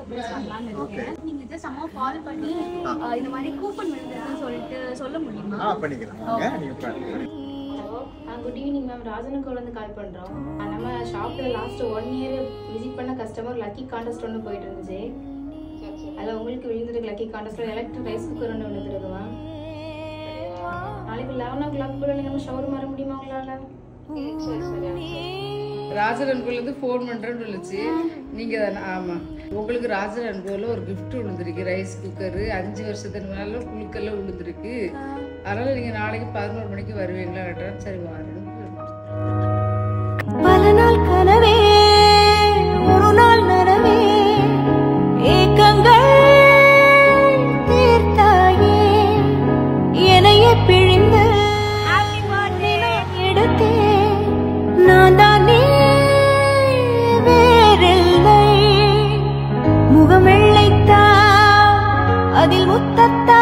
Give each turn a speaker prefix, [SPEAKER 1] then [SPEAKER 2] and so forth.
[SPEAKER 1] surprise பண்ணலாம்னு இருக்கேன் நீங்க ஜஸ்ட் அம்மா கால் பண்ணி அஹ், இந்த மாதிரி கூப்பன் விழுந்திருக்குன்னு சொல்லிட்டு சொல்ல முடியுமா
[SPEAKER 2] ஆ பண்ணிக்கலாம் வாங்க நீங்கள் பண்ணி
[SPEAKER 3] ஹலோ குட் ஈவினிங் மேம் ராஜனுக்கோலேருந்து கால் பண்ணுறோம் நம்ம ஷாப்பில் லாஸ்ட் ஒன் இயர் விசிட் பண்ண கஸ்டமர் லக்கி காண்டஸ்ட் ஒன்று போயிட்டு இருந்துச்சு அதில் உங்களுக்கு விழுந்திருக்கு lucky contest electric rice cooker ஒன்று விழுந்துருக்கு மேம் நாளைக்கு லெவன் ஓ கிளாக் கூட நீங்கள் ஷவர் வர முடியுமா உங்களால்
[SPEAKER 4] ராஜர் அன்புலேருந்து ஃபோன் பண்ணுறேன்னு சொல்லிச்சு நீங்கள் தானே ஆமாம் உங்களுக்கு ராஜர் அன்புல ஒரு gift விழுந்திருக்கு ரைஸ் குக்கரு அஞ்சு வருஷத்துக்கு மேலே குழுக்கெல்லாம் விழுந்திருக்கு அதனால் நீங்கள் நாளைக்கு பதினோரு மணிக்கு வருவீங்களா கேட்டேன் சரி வரேன்னு
[SPEAKER 5] பல நாள் கனவே ஒரு நாள் நனவே ஏக்கங்கள் தீர்த்தாயே என்னையே பிழிந்து எடுத்தேன் நான் தானே வேறில்லை முகம் வெள்ளைத்தா அதில் முத்தத்தா